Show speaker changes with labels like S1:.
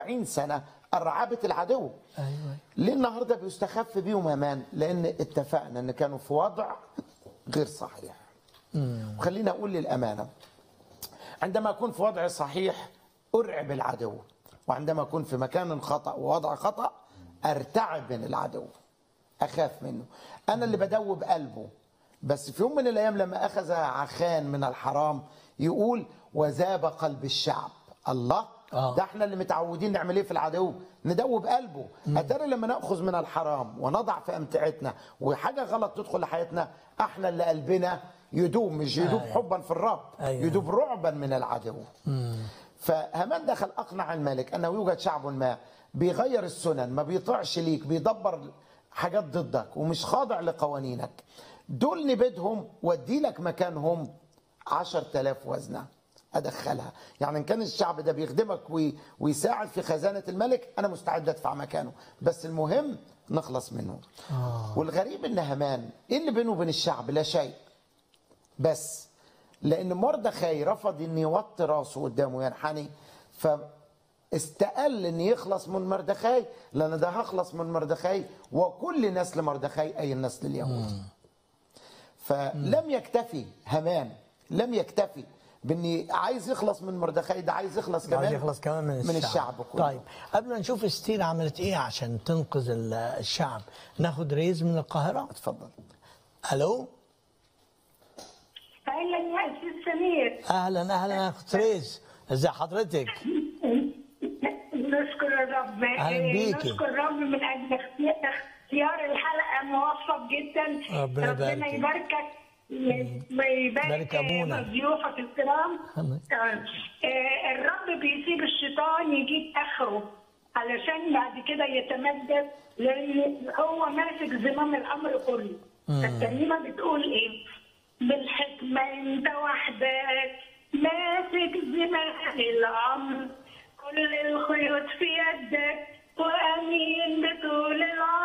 S1: 40 سنة أرعبة العدو
S2: ايوه
S1: ليه النهارده بيستخف بيهم امان لان اتفقنا ان كانوا في وضع غير صحيح وخلينا اقول للامانه عندما اكون في وضع صحيح ارعب العدو وعندما اكون في مكان خطا ووضع خطا ارتعب من العدو اخاف منه انا اللي بدوب قلبه بس في يوم من الايام لما اخذ عخان من الحرام يقول وذاب قلب الشعب الله
S2: آه.
S1: ده احنا اللي متعودين نعمل ايه في العدو ندوب قلبه اتاري لما ناخذ من الحرام ونضع في امتعتنا وحاجه غلط تدخل لحياتنا احنا اللي قلبنا يدوب مش يدوب
S2: أيوة.
S1: حبا في الرب
S2: أيوة.
S1: يدوب رعبا من العدو فهامان دخل اقنع الملك انه يوجد شعب ما بيغير السنن ما بيطيعش ليك بيدبر حاجات ضدك ومش خاضع لقوانينك دول نبيدهم وادي لك مكانهم عشر تلاف وزنة أدخلها يعني إن كان الشعب ده بيخدمك وي- ويساعد في خزانة الملك أنا مستعد أدفع مكانه بس المهم نخلص منه
S2: آه.
S1: والغريب إن هامان إيه اللي بينه وبين الشعب لا شيء بس لان مردخاي رفض ان يوطي راسه قدامه ينحني فاستقل ان يخلص من مردخاي لان ده هخلص من مردخاي وكل نسل مردخاي اي النسل اليهودي فلم يكتفي هامان لم يكتفي باني عايز يخلص من مردخاي ده عايز يخلص كمان
S2: عايز يخلص كمان من الشعب
S1: من الشعب كله
S2: طيب قبل ما نشوف استير عملت ايه عشان تنقذ ال- الشعب ناخد ريز من القاهره
S1: اتفضل
S2: الو
S3: اهلا يا استاذ سمير
S2: اهلا اهلا يا اخت ريز ازي حضرتك
S3: نشكر الرب
S2: أهلا
S3: إيه،
S2: بيكي.
S3: نشكر الرب من اجل اختي- اختيار الحلقه موفق جدا
S2: ربنا
S3: ربنا
S2: يباركك.
S3: يباركك ويبارك
S2: يبارك أبونا.
S3: ضيوفك الكرام
S2: آمين.
S3: آه، آه، الرب بيسيب الشيطان يجيب اخره علشان بعد كده يتمدد لان هو ماسك زمام الامر كله الترنيمه بتقول ايه بالحكمه انت وحدك ماسك زمام الامر كل الخيوط في يدك